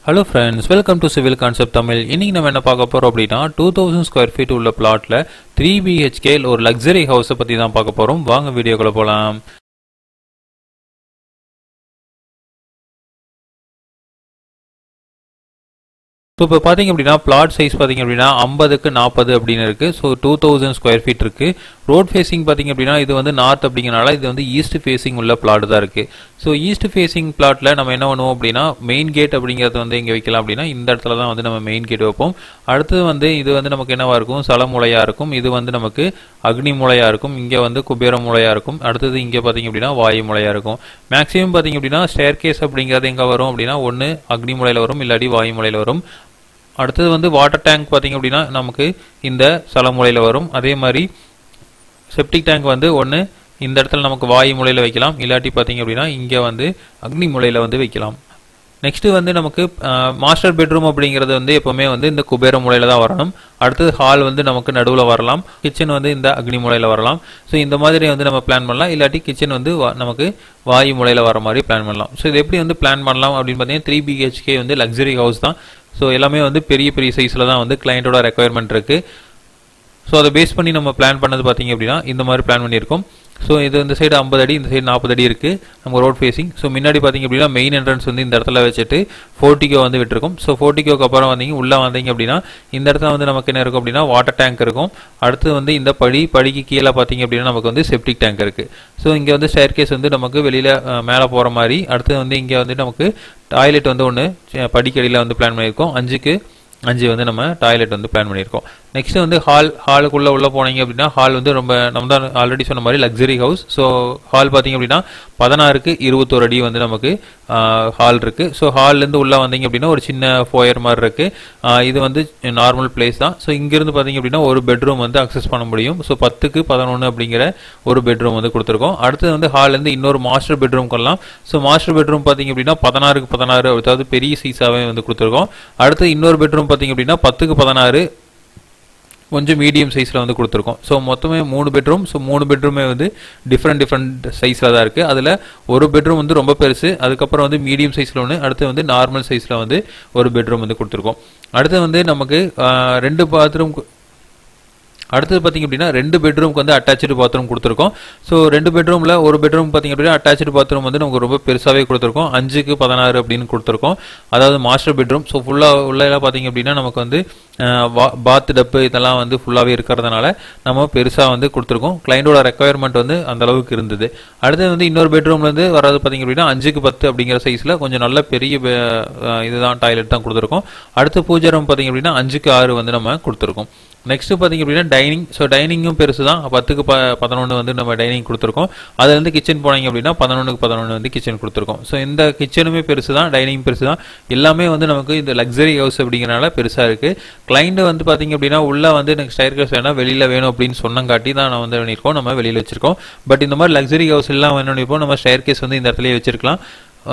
hello friends welcome to civil concept Tamil இன்னைக்கு நம்ம என்ன பார்க்க போறோம் அப்படின்னா டூ தௌசண்ட் ஸ்கொயர் ஃபீட் உள்ள பிளாட்ல த்ரீ பிஹெச்கே ஒரு லக்ஸரி ஹவுஸை பத்தி தான் பார்க்க போறோம் வாங்க வீடியோக்குள்ள போலாம் ஸோ இப்போ பார்த்தீங்க அப்படின்னா பிளாட் சைஸ் பார்த்தீங்க அப்படின்னா ஐம்பதுக்கு நாற்பது அப்படின்னு இருக்கு so two thousand square feet இருக்கு ரோட் ஃபேசிங் பார்த்தீங்க அப்படின்னா இது வந்து நார்த் அப்படிங்கறனால இது வந்து ஈஸ்ட் ஃபேசிங் உள்ள பிளாட் தான் இருக்கு ஸோ ஈஸ்ட் ஃபேசிங் பிளாட்ல நம்ம என்ன பண்ணுவோம் அப்படின்னா மெயின் கேட் அப்படிங்கிறது வந்து எங்கே வைக்கலாம் அப்படின்னா இந்த இடத்துல தான் வந்து நம்ம மெயின் கேட் வைப்போம் அடுத்தது வந்து இது வந்து நமக்கு என்னவா இருக்கும் சலமுலையா இருக்கும் இது வந்து நமக்கு அக்னி மூலையா இருக்கும் இங்கே வந்து குபேர மூலையா இருக்கும் அடுத்தது இங்கே பார்த்தீங்க அப்படின்னா வாயு மூலையா இருக்கும் மேக்ஸிமம் பார்த்தீங்க அப்படின்னா ஸ்டேர் கேஸ் அப்படிங்கிறது எங்கே வரும் அப்படின்னா ஒன்று அக்னி மூலையில் வரும் இல்லாட்டி வாயு மூலையில் வரும் அடுத்தது வந்து வாட்டர் டேங்க் பார்த்தீங்க அப்படின்னா நமக்கு இந்த சலமுலையில் வரும் அதே மாதிரி செப்டிக் டேங்க் வந்து ஒன்று இந்த இடத்துல நமக்கு வாயு முறையில் வைக்கலாம் இல்லாட்டி பார்த்தீங்க அப்படின்னா இங்கே வந்து அக்னி முறையில் வந்து வைக்கலாம் நெக்ஸ்ட் வந்து நமக்கு மாஸ்டர் பெட்ரூம் அப்படிங்கிறது வந்து எப்பவுமே வந்து இந்த குபேர முறையில் தான் வரணும் அடுத்தது ஹால் வந்து நமக்கு நடுவில் வரலாம் கிச்சன் வந்து இந்த அக்னி முறையில் வரலாம் ஸோ இந்த மாதிரி வந்து நம்ம பிளான் பண்ணலாம் இல்லாட்டி கிச்சன் வந்து வா- நமக்கு வாயு முறையில் வர மாதிரி பிளான் பண்ணலாம் ஸோ இது எப்படி வந்து பிளான் பண்ணலாம் அப்படின்னு பார்த்தீங்கன்னா த்ரீ பிஹெச்கே வந்து லக்ஸரி ஹவுஸ் தான் ஸோ எல்லாமே வந்து பெரிய பெரிய சைஸில் தான் வந்து கிளையண்டோட ரெக்குயர்மெண்ட் இருக்குது ஸோ அதை பேஸ் பண்ணி நம்ம பிளான் பண்ணது பார்த்தீங்க அப்படின்னா இந்த மாதிரி பிளான் பண்ணியிருக்கோம் ஸோ இது இந்த சைடு ஐம்பது அடி இந்த சைடு நாற்பது அடி இருக்குது நம்ம ரோட் ஃபேசிங் ஸோ முன்னாடி பார்த்தீங்க அப்படின்னா மெயின் என்ட்ரன்ஸ் வந்து இந்த இடத்துல வச்சுட்டு ஃபோர்ட்டிகோ வந்து விட்டுருக்கும் ஸோ ஃபோர்ட்டிகோக்கு அப்புறம் வந்தீங்க உள்ளே வந்தீங்க அப்படின்னா இந்த இடத்துல வந்து நமக்கு என்ன இருக்கும் அப்படின்னா வாட்டர் டேங்க் இருக்கும் அடுத்து வந்து இந்த படி படிக்கு கீழே பார்த்தீங்க அப்படின்னா நமக்கு வந்து செப்டிக் டேங்க் இருக்குது ஸோ இங்கே வந்து ஸ்டேர் கேஸ் வந்து நமக்கு வெளியில் மேலே போகிற மாதிரி அடுத்து வந்து இங்கே வந்து நமக்கு டாய்லெட் வந்து ஒன்று படிக்கடியில் வந்து பிளான் பண்ணியிருக்கோம் அஞ்சுக்கு அஞ்சு வந்து நம்ம டாய்லெட் வந்து பிளான் பண்ணியிருக்கோம் நெக்ஸ்ட் வந்து ஹால் ஹாலுக்குள்ள உள்ள போனீங்க அப்படின்னா ஹால் வந்து ரொம்ப நம்ம தான் ஆல்ரெடி சொன்ன மாதிரி லக்ஸரி ஹவுஸ் ஸோ ஹால் பார்த்தீங்க அப்படின்னா பதினாறுக்கு இருபத்தோரு அடி வந்து நமக்கு ஹால் இருக்கு ஸோ ஹால்லேருந்து உள்ள வந்தீங்க அப்படின்னா ஒரு சின்ன ஃபோயர் மாதிரி இருக்கு ஆஹ் இது வந்து நார்மல் பிளேஸ் தான் ஸோ இங்கிருந்து பார்த்தீங்க அப்படின்னா ஒரு பெட்ரூம் வந்து அக்சஸ் பண்ண முடியும் ஸோ பத்துக்கு பதினொன்று அப்படிங்கிற ஒரு பெட்ரூம் வந்து கொடுத்துருக்கோம் அடுத்தது வந்து ஹால்லேருந்து இன்னொரு மாஸ்டர் பெட்ரூம் கொள்ளலாம் ஸோ மாஸ்டர் பெட்ரூம் பார்த்தீங்க அப்படின்னா பதினாறுக்கு பதினாறு அதாவது பெரிய சைஸாகவே வந்து கொடுத்துருக்கோம் அடுத்து இன்னொரு பெட்ரூம் பார்த்தீங்க அப்படின்னா பத்துக்கு பதினாறு கொஞ்சம் மீடியம் சைஸில் வந்து கொடுத்துருக்கோம் ஸோ மொத்தமே மூணு பெட்ரூம் ஸோ மூணு பெட்ரூமே வந்து டிஃப்ரெண்ட் டிஃப்ரெண்ட் சைஸில் தான் இருக்குது அதில் ஒரு பெட்ரூம் வந்து ரொம்ப பெருசு அதுக்கப்புறம் வந்து மீடியம் சைஸில் ஒன்று அடுத்து வந்து நார்மல் சைஸில் வந்து ஒரு பெட்ரூம் வந்து கொடுத்துருக்கோம் அடுத்து வந்து நமக்கு ஆஹ், ரெண்டு பாத்ரூம் அடுத்தது பார்த்தீங்க அப்படின்னா ரெண்டு பெட்ரூம்க்கு வந்து அட்டாச்சு பாத்ரூம் கொடுத்துருக்கோம் ஸோ ரெண்டு பெட்ரூமில் ஒரு பெட்ரூம் பார்த்தீங்க அப்படின்னா அட்டாச்சு பாத்ரூம் வந்து நமக்கு ரொம்ப பெருசாகவே கொடுத்துருக்கோம் அஞ்சுக்கு பதினாறு அப்படின்னு கொடுத்துருக்கோம் அதாவது மாஸ்டர் பெட்ரூம் ஸோ ஃபுல்லாக உள்ள எல்லாம் பார்த்தீங்க அப்படின்னா நமக்கு வந்து பாத் டப்பு இதெல்லாம் வந்து ஃபுல்லாகவே இருக்கிறதுனால நம்ம பெருசாக வந்து கொடுத்துருக்கோம் கிளைண்டோட ரெக்குயர்மெண்ட் வந்து அந்த அளவுக்கு இருந்தது அடுத்து வந்து இன்னொரு பெட்ரூம்ல இருந்து வர்றது பார்த்தீங்க அப்படின்னா அஞ்சுக்கு பத்து அப்படிங்கிற சைஸில் கொஞ்சம் நல்ல பெரிய be- அஹ் இதுதான் டாய்லெட் தான் கொடுத்துருக்கோம் அடுத்து பூஜை ரூம் பார்த்தீங்க அப்படின்னா அஞ்சுக்கு ஆறு வந்து நம்ம கொடுத்துருக்கோம் நெக்ஸ்ட் பார்த்தீங்க அப்படின்னா டைனிங் ஸோ டைனிங்கும் பெருசு தான் பத்துக்கு ப பதினொன்று வந்து நம்ம டைனிங் கொடுத்துருக்கோம் அதுலேருந்து கிச்சன் போனீங்க அப்படின்னா பதினொன்றுக்கு பதினொன்று வந்து கிச்சன் கொடுத்துருக்கோம் ஸோ இந்த கிச்சனுமே பெருசு தான் டைனிங் பெருசு தான் எல்லாமே வந்து நமக்கு இந்த லக்ஸரி ஹவுஸ் அப்படிங்கிறனால பெருசாக இருக்குது கிளைண்ட் வந்து பார்த்தீங்க அப்படின்னா உள்ள வந்து எனக்கு ஸ்டைர் கேஸ் வேணா வெளியில் வேணும் அப்படின்னு சொன்னங்காட்டி தான் நான் வந்து பண்ணியிருக்கோம் நம்ம வெளியில் வச்சிருக்கோம் பட் இந்த மாதிரி லக்ஸரி ஹவுஸ் எல்லாம் வேணும் பண்ணியிருப்போம் நம்ம ஸ்டைர் கேஸ் வந்து இந்த இடத்துலயே வச்சிருக்கலாம்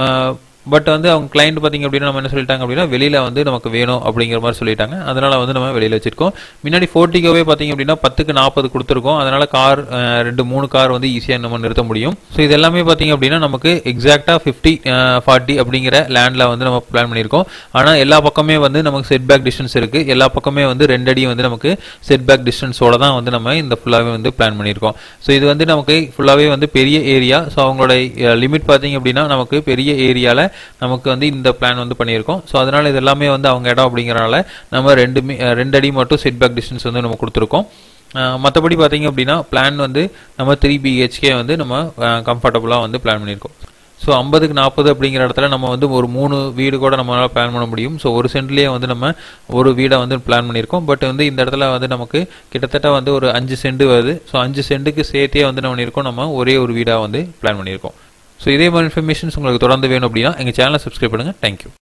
பட் வந்து அவங்க கிளைண்ட் பார்த்தீங்க அப்படின்னா நம்ம என்ன சொல்லிட்டாங்க அப்படின்னா வெளியில வந்து நமக்கு வேணும் அப்படிங்கிற மாதிரி சொல்லிட்டாங்க அதனால வந்து நம்ம வெளியில வச்சிருக்கோம் முன்னாடி ஃபோர்ட்டிக்கோவே பார்த்தீங்க அப்படின்னா பத்துக்கு நாற்பது கொடுத்துருக்கோம் அதனால கார் ரெண்டு மூணு கார் வந்து ஈஸியாக நம்ம நிறுத்த முடியும் ஸோ இது எல்லாமே பார்த்தீங்க அப்படின்னா நமக்கு எக்ஸாக்டா ஃபிஃப்டி ஃபார்ட்டி அப்படிங்கிற லேண்ட்ல வந்து நம்ம பிளான் பண்ணியிருக்கோம் ஆனால் எல்லா பக்கமே வந்து நமக்கு செட் பேக் டிஸ்டன்ஸ் இருக்கு எல்லா பக்கமே வந்து ரெண்டு அடி வந்து நமக்கு செட் பேக் டிஸ்டன்ஸோட தான் வந்து நம்ம இந்த ஃபுல்லாகவே வந்து பிளான் பண்ணியிருக்கோம் ஸோ இது வந்து நமக்கு ஃபுல்லாகவே வந்து பெரிய ஏரியா ஸோ அவங்களோட லிமிட் பார்த்தீங்க அப்படின்னா நமக்கு பெரிய ஏரியாவில் நமக்கு வந்து இந்த பிளான் வந்து பண்ணியிருக்கோம் ஸோ அதனால இது எல்லாமே வந்து அவங்க இடம் அப்படிங்கறனால நம்ம ரெண்டு மீ- அஹ் ரெண்டு அடி மட்டும் செட் பேக் டிஸ்டன்ஸ் வந்து நம்ம கொடுத்துருக்கோம் மற்றபடி பார்த்தீங்க அப்படின்னா பிளான் வந்து நம்ம த்ரீ பிஹெச்கே வந்து நம்ம கம்ஃபர்டபுளாக வந்து பிளான் பண்ணியிருக்கோம் ஸோ ஐம்பதுக்கு நாற்பது அப்படிங்கிற இடத்துல நம்ம வந்து ஒரு மூணு வீடு கூட நம்மளால பிளான் பண்ண முடியும் ஸோ ஒரு சென்ட்லேயே வந்து நம்ம ஒரு வீடை வந்து பிளான் பண்ணியிருக்கோம் பட் வந்து இந்த இடத்துல வந்து நமக்கு கிட்டத்தட்ட வந்து ஒரு அஞ்சு சென்ட் வருது ஸோ அஞ்சு சென்ட்டுக்கு சேர்த்தே வந்து நம்ம பண்ணியிருக்கோம் நம்ம ஒரே ஒரு வீடாக வந்து பிளான் பண்ணியிருக்கோம் ஸோ இதே மாதிரி இன்ஃபர்மேஷன்ஸ் உங்களுக்கு தொடர்ந்து வேணும் அப்படின்னா எங்கள் சேனலை சப்ஸ்கிரைப் பண்ணுங்கள் தேங்க்யூ